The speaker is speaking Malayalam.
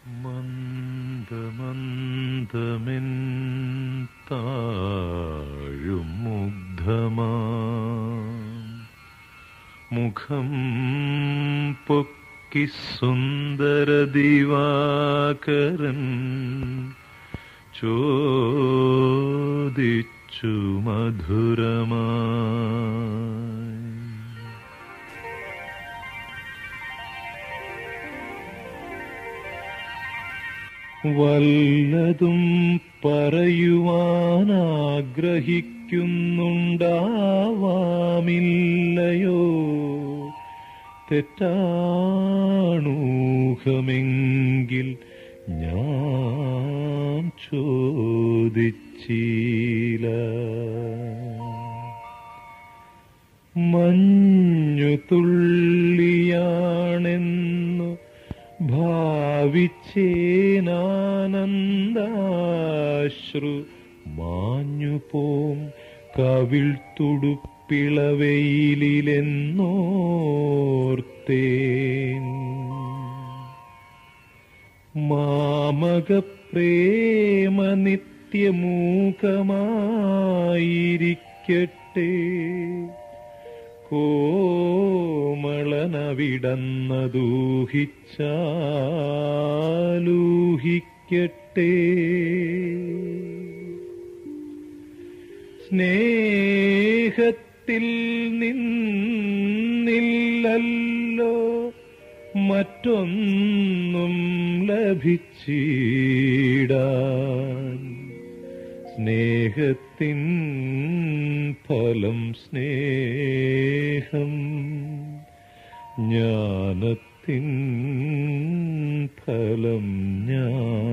മന്ദമന്ദമെൻ താഴും മുഗ്ധമാ മുഖം പൊക്കി സുന്ദര ദിവാകരൻ ചോദിച്ചു മധുരമായി വല്ലതും പറയുവാനാഗ്രഹിക്കുന്നുണ്ടാവാമില്ലയോ തെറ്റാണൂഹമെങ്കിൽ ഞാൻ ചോദിച്ചില്ല മഞ്ഞു തുള്ളിയാണെന്നു ഭാവിച്ചേനാനന്ദാശ്രു മാഞ്ഞു പോം കവിൾ തുടുപ്പിളവെയിലെന്നോർത്തേൻ മാമക പ്രേമ നിത്യമൂകമായിരിക്കട്ടെ കോമളനവിടന്നദൂഹിച്ചാലൂഹിക്കട്ടെ സ്നേഹത്തിൽ നിന്നില്ലല്ലോ മറ്റൊന്നും ലഭിച്ചിടാൻ സ്നേഹത്തിൻ ഫലം സ്നേഹം ജ്ഞാനത്തിൻ ഫലം ഞാൻ